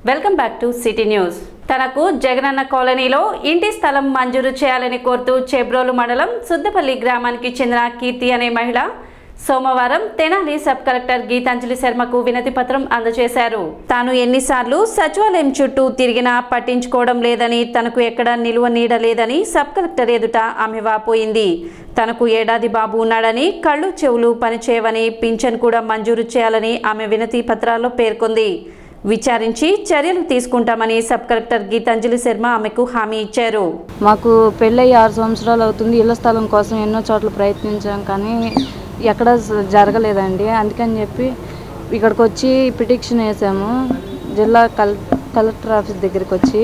welcome back to city news తనకు జగనన్న కాలనీలో ఇంటి స్థలం మంజూరు చేయాలని కోరుతూ చెబ్రోలు మండలం సుద్దపల్లి గ్రామానికి చెందిన కీర్తి అనే మహిళ సోమవారం తెనాలి సబ్ కలెక్టర్ గీతాంజలి శర్మకు వినతి పత్రం అందజేశారు తాను ఎన్నిసార్లు సచివాలయం చుట్టూ తిరిగినా పట్టించుకోవడం లేదని తనకు ఎక్కడ నిలువ నీడ లేదని సబ్ కలెక్టర్ ఎదుట ఆమె వాపోయింది తనకు ఏడాది బాబు ఉన్నాడని కళ్ళు చెవులు పనిచేయవని పింఛన్ కూడా మంజూరు చేయాలని ఆమె వినతి పత్రాల్లో పేర్కొంది విచారించి చర్యలు తీసుకుంటామని సబ్ కలెక్టర్ గీతాంజలి శర్మ ఆమెకు హామీ ఇచ్చారు మాకు పెళ్ళయి ఆరు సంవత్సరాలు అవుతుంది ఇళ్ల స్థలం కోసం ఎన్నో చోట్ల ప్రయత్నించాం కానీ ఎక్కడ జ- జరగలేదండి అందుకని చెప్పి ఇక్కడికి వచ్చి పిటిషన్ వేసాము జిల్లా కల్ కలెక్టర్ ఆఫీస్ దగ్గరికి వచ్చి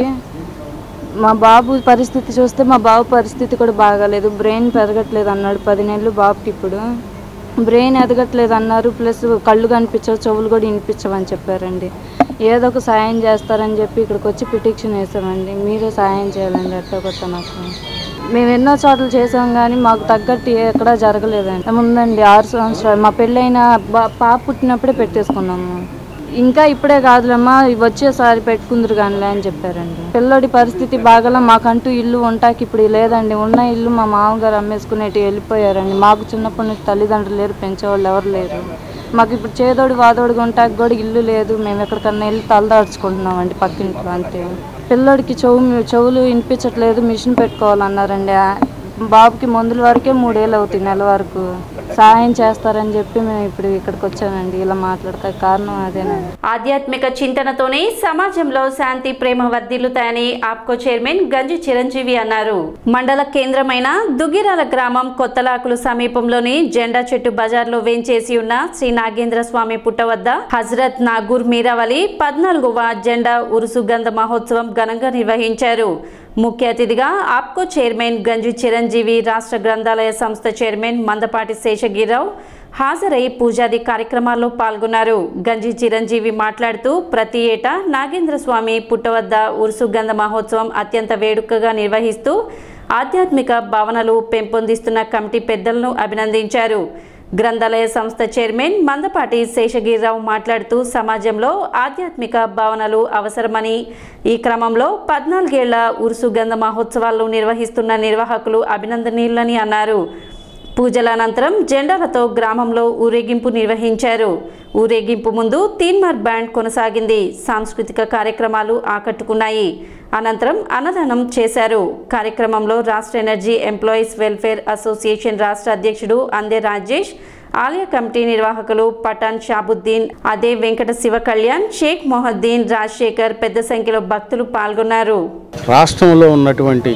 మా బాబు పరిస్థితి చూస్తే మా బాబు పరిస్థితి కూడా బాగాలేదు బ్రెయిన్ పెరగట్లేదు అన్నాడు పది నెలలు బాబుకి ఇప్పుడు బ్రెయిన్ ఎదగట్లేదు అన్నారు ప్లస్ కళ్ళు కనిపించవు చెవులు కూడా వినిపించవని చెప్పారండి ఏదో ఒక సాయం చేస్తారని చెప్పి ఇక్కడికి వచ్చి పిటిషన్ వేసామండి మీరే సాయం చేయాలండి ఎట్టో కొత్త నాకు మేము ఎన్నో చోట్ల చేసాం కానీ మాకు తగ్గట్టు ఎక్కడా జరగలేదండి ముందండి ఆరు సంవత్సరాలు మా పెళ్ళైన బా- పాప పుట్టినప్పుడే పెట్టేసుకున్నాము ఇంకా ఇప్పుడే కాదులేమ్మా వచ్చేసారి పెట్టుకుందరు కానిలే అని చెప్పారండి పిల్లోడి పరిస్థితి బాగలా మాకంటూ ఇల్లు ఉంటాకి ఇప్పుడు లేదండి ఉన్న ఇల్లు మా మామగారు అమ్మేసుకునేటి వెళ్ళిపోయారండి మాకు చిన్నప్పటి నుంచి తల్లిదండ్రులు లేరు పెంచేవాళ్ళు ఎవరు లేరు మాకు ఇప్పుడు చేదోడు వాదోడుగా ఉంటాకి కూడా ఇల్లు లేదు మేము ఎక్కడికన్నా వెళ్ళి తలదాడ్చుకుంటున్నామండి పక్కింట్లో అంతే పిల్లోడికి చెవు చెవులు వినిపించట్లేదు మిషన్ పెట్టుకోవాలన్నారండి ఆ బాబుకి మందుల వరకే మూడేళ్ళు అవుతుంది నెల వరకు సహాయం చేస్తారని చెప్పి మేము ఇప్పుడు ఇక్కడికి వచ్చానండి ఇలా మాట్లాడతా కారణం అదేనండి ఆధ్యాత్మిక చింతనతోనే సమాజంలో శాంతి ప్రేమ వర్ధిల్లుతాయని ఆప్కో చైర్మన్ గంజి చిరంజీవి అన్నారు మండల కేంద్రమైన దుగ్గిరాల గ్రామం కొత్తలాకులు సమీపంలోని జెండా చెట్టు బజార్లో వేంచేసి ఉన్న శ్రీ నాగేంద్ర స్వామి పుట్ట వద్ద హజరత్ నాగూర్ మీరావలి పద్నాలుగవ జెండా ఉరుసు గంధ మహోత్సవం ఘనంగా నిర్వహించారు ముఖ్య అతిథిగా ఆప్కో చైర్మన్ గంజి చిరంజీవి రాష్ట్ర గ్రంథాలయ సంస్థ చైర్మన్ మందపాటి శేషగిరిరావు హాజరై పూజాది కార్యక్రమాల్లో పాల్గొన్నారు గంజి చిరంజీవి మాట్లాడుతూ ప్రతి ఏటా నాగేంద్ర స్వామి పుట్టవద్ద ఉరుసు గంధ మహోత్సవం అత్యంత వేడుకగా నిర్వహిస్తూ ఆధ్యాత్మిక భావనలు పెంపొందిస్తున్న కమిటీ పెద్దలను అభినందించారు గ్రంథాలయ సంస్థ చైర్మన్ మందపాటి శేషగిరిరావు మాట్లాడుతూ సమాజంలో ఆధ్యాత్మిక భావనలు అవసరమని ఈ క్రమంలో పద్నాలుగేళ్ల ఉరుసు గంధ మహోత్సవాలు నిర్వహిస్తున్న నిర్వాహకులు అభినందనీయులని అన్నారు పూజల అనంతరం జెండాలతో గ్రామంలో ఊరేగింపు నిర్వహించారు ఊరేగింపు ముందు తీన్మార్ బ్యాండ్ కొనసాగింది సాంస్కృతిక కార్యక్రమాలు ఆకట్టుకున్నాయి అనంతరం అన్నదానం చేశారు కార్యక్రమంలో రాష్ట్ర ఎనర్జీ ఎంప్లాయీస్ వెల్ఫేర్ అసోసియేషన్ రాష్ట్ర అధ్యక్షుడు అందే రాజేష్ ఆలయ కమిటీ నిర్వాహకులు పఠాన్ షాబుద్దీన్ అదే వెంకట శివ కళ్యాణ్ షేక్ మొహద్దీన్ రాజశేఖర్ పెద్ద సంఖ్యలో భక్తులు పాల్గొన్నారు రాష్ట్రంలో ఉన్నటువంటి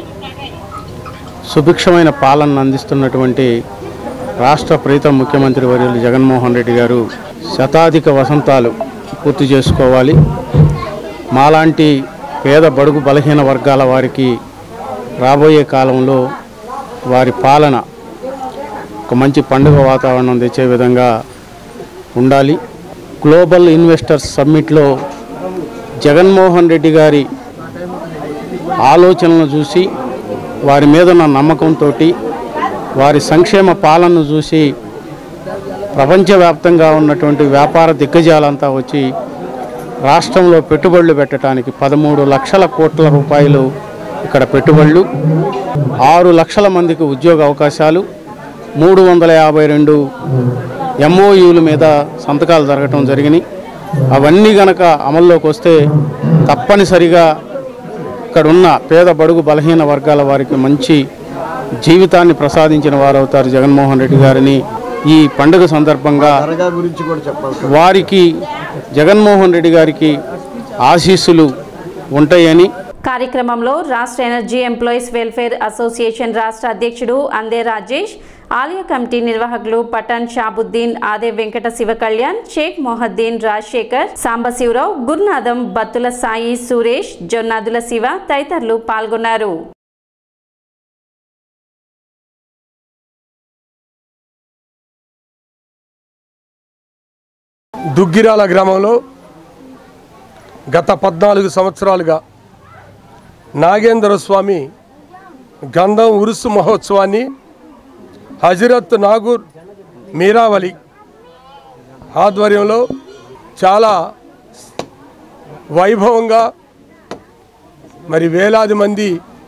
సుభిక్షమైన పాలనను అందిస్తున్నటువంటి రాష్ట్ర ప్రీతం ముఖ్యమంత్రి వర్యులు జగన్మోహన్ రెడ్డి గారు శతాధిక వసంతాలు పూర్తి చేసుకోవాలి మాలాంటి పేద బడుగు బలహీన వర్గాల వారికి రాబోయే కాలంలో వారి పాలన ఒక మంచి పండుగ వాతావరణం తెచ్చే విధంగా ఉండాలి గ్లోబల్ ఇన్వెస్టర్స్ సమ్మిట్లో జగన్మోహన్ రెడ్డి గారి ఆలోచనలను చూసి వారి మీద ఉన్న నమ్మకంతో వారి సంక్షేమ పాలనను చూసి ప్రపంచవ్యాప్తంగా ఉన్నటువంటి వ్యాపార దిగ్గజాలంతా వచ్చి రాష్ట్రంలో పెట్టుబడులు పెట్టడానికి పదమూడు లక్షల కోట్ల రూపాయలు ఇక్కడ పెట్టుబడులు ఆరు లక్షల మందికి ఉద్యోగ అవకాశాలు మూడు వందల యాభై రెండు ఎంఓయూల మీద సంతకాలు జరగటం జరిగినాయి అవన్నీ గనక అమల్లోకి వస్తే తప్పనిసరిగా ఇక్కడ ఉన్న పేద బడుగు బలహీన వర్గాల వారికి మంచి జీవితాన్ని ప్రసాదించిన వారు అవుతారు జగన్మోహన్ రెడ్డి గారిని ఈ పండుగ సందర్భంగా వారికి జగన్మోహన్ రెడ్డి గారికి ఆశీస్సులు ఉంటాయని కార్యక్రమంలో రాష్ట్ర ఎనర్జీ ఎంప్లాయీస్ వెల్ఫేర్ అసోసియేషన్ రాష్ట్ర అధ్యక్షుడు అందే రాజేష్ ఆలయ కమిటీ నిర్వాహకులు పఠాన్ షాబుద్దీన్ ఆదే వెంకట శివ కళ్యాణ్ షేక్ మొహద్దీన్ రాజశేఖర్ సాంబశివరావు గురునాథం బత్తుల సాయి సురేష్ జొన్నాదుల శివ తదితరులు పాల్గొన్నారు దుగ్గిరాల గ్రామంలో గత పద్నాలుగు సంవత్సరాలుగా నాగేంద్ర స్వామి గంధం ఉరుసు మహోత్సవాన్ని హజరత్ నాగూర్ మీరావలి ఆధ్వర్యంలో చాలా వైభవంగా మరి వేలాది మంది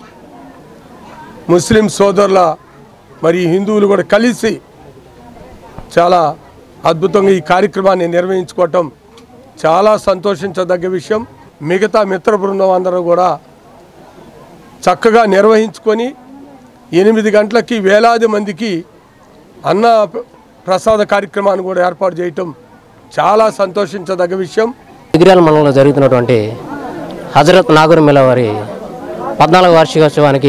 ముస్లిం సోదరుల మరి హిందువులు కూడా కలిసి చాలా అద్భుతంగా ఈ కార్యక్రమాన్ని నిర్వహించుకోవటం చాలా సంతోషించదగ్గ విషయం మిగతా మిత్ర బృందం అందరూ కూడా చక్కగా నిర్వహించుకొని ఎనిమిది గంటలకి వేలాది మందికి అన్న ప్రసాద కార్యక్రమాన్ని కూడా ఏర్పాటు చేయటం చాలా సంతోషించదగ్గ విషయం డిగ్రియాల మండలంలో జరుగుతున్నటువంటి హజరత్ నాగూర్ మిల వారి పద్నాలుగు వార్షికోత్సవానికి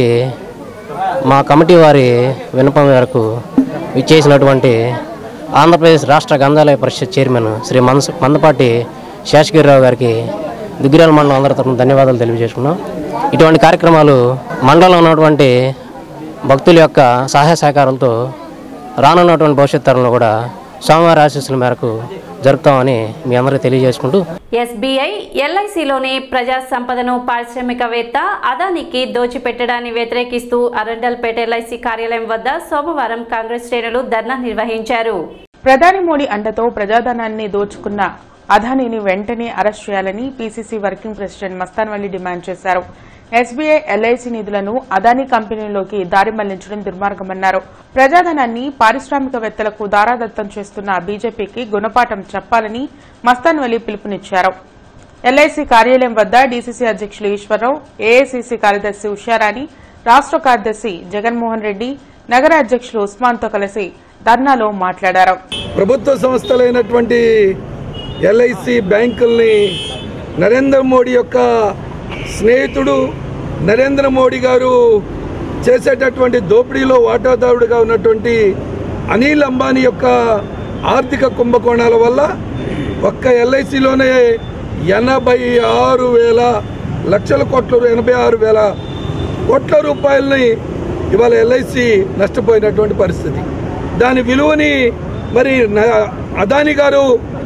మా కమిటీ వారి విన్నపం మేరకు ఇచ్చేసినటువంటి ఆంధ్రప్రదేశ్ రాష్ట్ర గ్రంథాలయ పరిషత్ చైర్మన్ శ్రీ మనసు మందపాటి శేషగిరిరావు గారికి దుగ్గిరాల మండలం అందరి తరఫున ధన్యవాదాలు తెలియజేసుకున్నాం ఇటువంటి కార్యక్రమాలు మండలంలో ఉన్నటువంటి భక్తుల యొక్క సహాయ సహకారాలతో రానున్నటువంటి భవిష్యత్ తరంలో కూడా స్వామివారి ఆశీస్సుల మేరకు జరుపుతామని మీ అందరికీ తెలియజేసుకుంటూ ఎస్బీఐ ఎల్ఐసిలోని ప్రజా సంపదను పారిశ్రామికవేత్త అదానికి దోచిపెట్టడాన్ని వ్యతిరేకిస్తూ అరండల్పేట ఎల్ఐసి కార్యాలయం వద్ద సోమవారం కాంగ్రెస్ శ్రేణులు ధర్నా నిర్వహించారు ప్రధాని మోడీ అండతో ప్రజాధనాన్ని దోచుకున్న అదానీని వెంటనే అరెస్ట్ చేయాలని PCC working president Mastanvalli demand చేశారు ఎస్బీఐ ఎల్ఐసి నిధులను అదానీ కంపెనీలోకి దారి మళ్లించడం దుర్మార్గమన్నారు ప్రజాధనాన్ని పారిశ్రామికవేత్తలకు దారాదత్తం చేస్తున్న బీజేపీకి గుణపాఠం చెప్పాలని మస్తాన్వల్లి పిలుపునిచ్చారు ఎల్ఐసి కార్యాలయం వద్ద డీసీసీ అధ్యక్షులు ఈశ్వరరావు ఏఐసీసీ కార్యదర్శి ఉషారాణి రాష్ట్ర కార్యదర్శి జగన్మోహన్ రెడ్డి నగర అధ్యక్షులు ఉస్మాన్తో కలిసి ధర్నాలో మాట్లాడారు ప్రభుత్వ సంస్థలైనటువంటి ఎల్ఐసి బ్యాంకుల్ని నరేంద్ర మోడీ యొక్క స్నేహితుడు నరేంద్ర మోడీ గారు చేసేటటువంటి దోపిడీలో వాటాదారుడుగా ఉన్నటువంటి అనిల్ అంబానీ యొక్క ఆర్థిక కుంభకోణాల వల్ల ఒక్క ఎల్ఐసిలోనే ఎనభై ఆరు వేల లక్షల కోట్ల ఎనభై ఆరు వేల కోట్ల రూపాయలని ఇవాళ ఎల్ఐసి నష్టపోయినటువంటి పరిస్థితి దాని విలువని మరి న- అదాని గారు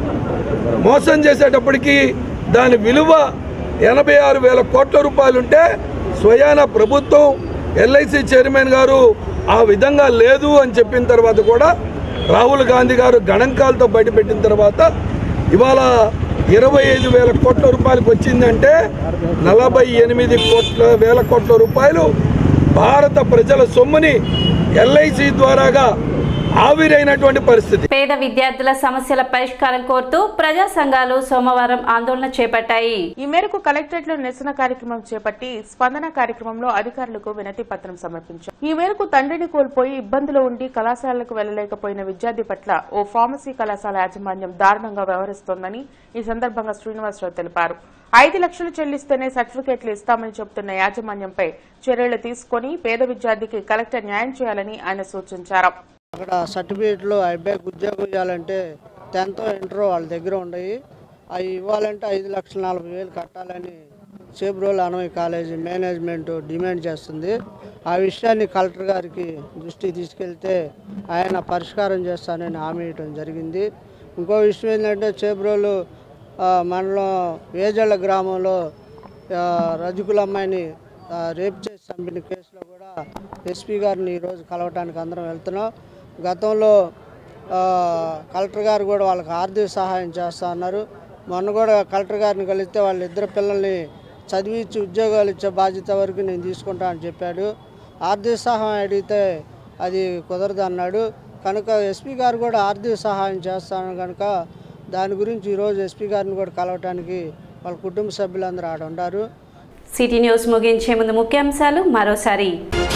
మోసం చేసేటప్పటికి దాని విలువ ఎనభై ఆరు వేల కోట్ల రూపాయలుంటే స్వయాన ప్రభుత్వం ఎల్ఐసి చైర్మన్ గారు ఆ విధంగా లేదు అని చెప్పిన తర్వాత కూడా రాహుల్ గాంధీ గారు గణాంకాలతో బయటపెట్టిన తర్వాత ఇవాళ ఇరవై ఐదు వేల కోట్ల రూపాయలకు వచ్చిందంటే నలభై ఎనిమిది కోట్ల వేల కోట్ల రూపాయలు భారత ప్రజల సొమ్ముని ఎల్ఐసి ద్వారాగా ఆవిరైనటువంటి పరిస్థితి పేద విద్యార్థుల సమస్యల పరిష్కారం కోరుతూ ప్రజా సంఘాలు సోమవారం ఆందోళన చేపట్టాయి ఈ మేరకు కలెక్టరేట్ లో నిరసన కార్యక్రమం చేపట్టి స్పందన కార్యక్రమంలో అధికారులకు వినతి పత్రం సమర్పించారు ఈ మేరకు తండ్రిని కోల్పోయి ఇబ్బందులు ఉండి కళాశాలకు వెళ్లలేకపోయిన విద్యార్థి పట్ల ఓ ఫార్మసీ కళాశాల యాజమాన్యం దారుణంగా వ్యవహరిస్తోందని ఈ సందర్భంగా శ్రీనివాసరావు తెలిపారు ఐదు లక్షలు చెల్లిస్తేనే సర్టిఫికేట్లు ఇస్తామని చెబుతున్న యాజమాన్యంపై చర్యలు తీసుకుని పేద విద్యార్థికి కలెక్టర్ న్యాయం చేయాలని ఆయన సూచించారు అక్కడ సర్టిఫికేట్లు అబ్బాయికి ఉద్యోగం ఇవ్వాలంటే టెన్త్ ఇంటర్ వాళ్ళ దగ్గర ఉన్నాయి అవి ఇవ్వాలంటే ఐదు లక్షల నలభై వేలు కట్టాలని చేబ్రోల్ అనవై కాలేజీ మేనేజ్మెంట్ డిమాండ్ చేస్తుంది ఆ విషయాన్ని కలెక్టర్ గారికి దృష్టికి తీసుకెళ్తే ఆయన పరిష్కారం చేస్తానని హామీ ఇవ్వడం జరిగింది ఇంకో విషయం ఏంటంటే చేబ్రోలు ఆ, మండలం వేజళ్ళ గ్రామంలో ఆ, రజకుల అమ్మాయిని ఆ, రేప్ చేసి చంపిన కేసులో కూడా ఎస్పీ గారిని ఈరోజు కలవటానికి అందరం వెళ్తున్నాం గతంలో ఆ, కలెక్టర్ గారు కూడా వాళ్ళకి ఆర్థిక సహాయం చేస్తా అన్నారు మొన్న కూడా కలెక్టర్ గారిని కలిస్తే వాళ్ళ ఇద్దరు పిల్లల్ని చదివించి ఉద్యోగాలు ఇచ్చే బాధ్యత వరకు నేను తీసుకుంటా అని చెప్పాడు ఆర్థిక సహాయం అడిగితే అది కుదరదు అన్నాడు కనుక ఎస్పీ గారు కూడా ఆర్థిక సహాయం చేస్తాను కనుక దాని గురించి ఈరోజు ఎస్పీ గారిని కూడా కలవటానికి వాళ్ళ కుటుంబ సభ్యులందరూ ఆడ ఉన్నారు సిటీ న్యూస్ ముగించే ముందు ముఖ్యాంశాలు మరోసారి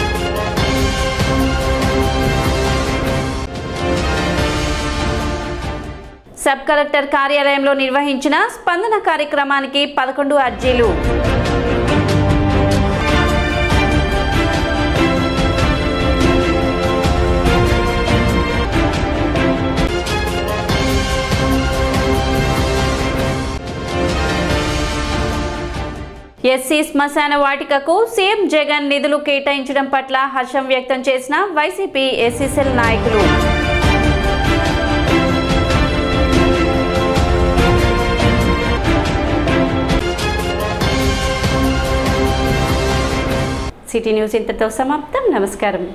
సబ్ కలెక్టర్ కార్యాలయంలో నిర్వహించిన స్పందన కార్యక్రమానికి పదకొండు అర్జీలు ఎస్సీ శ్మశాన వాటికకు సీఎం జగన్ నిధులు కేటాయించడం పట్ల హర్షం వ్యక్తం చేసిన వైసీపీ ఎస్సీసెల్ నాయకులు సిటీ న్యూస్ ఇంతతో సమాప్తం నమస్కారం